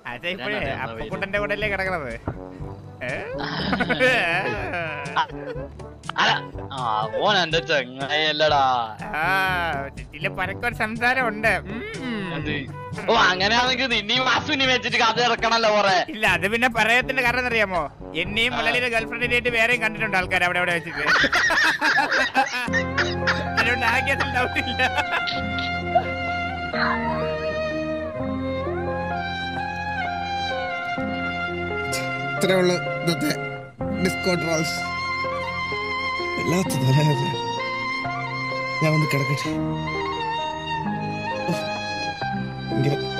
അച്ഛാ ഇപ്പോഴേ ഞാനറിയാം, എന്നാ അപ്പുക്കുട്ടന്റെ കൂടെ അല്ലേ കിടക്കണത് ഏ? അല്ല ആ ഓൻ എന്റെ ചങ്ങായല്ലടാ ആ ചിറ്റിയില് പരക്കൊരു സംസാരം ഉണ്ട് അത് ഓ അങ്ങനെയാണെങ്കിൽ നിന്നെയും വാസുവിനെ വെച്ചിട്ട് കഥ ഇറക്കണല്ലോ കൊറേ ഇല്ല അത് പിന്നെ പറയത്തിന്റെ കാരണം അറിയാമോ എന്നെയും മുലലിയുടെ ഗേൾഫ്രണ്ടിനായിട്ട് വേറെയും കണ്ടിട്ടുണ്ട് ആൾക്കാർ അവിടെ അവിടെ വെച്ചിട്ട് അതുകൊണ്ട് ആകെ ഡൗട്ട് ഇല്ല ഇത്രയുള്ള ഇന്നത്തെ ഡിസ്കോ ട്രോൾസ് എല്ലാത്തും വരാതെ ഞാൻ ഒന്ന് കിടക്കട്ടെ ഉഫ്. ഭയങ്കര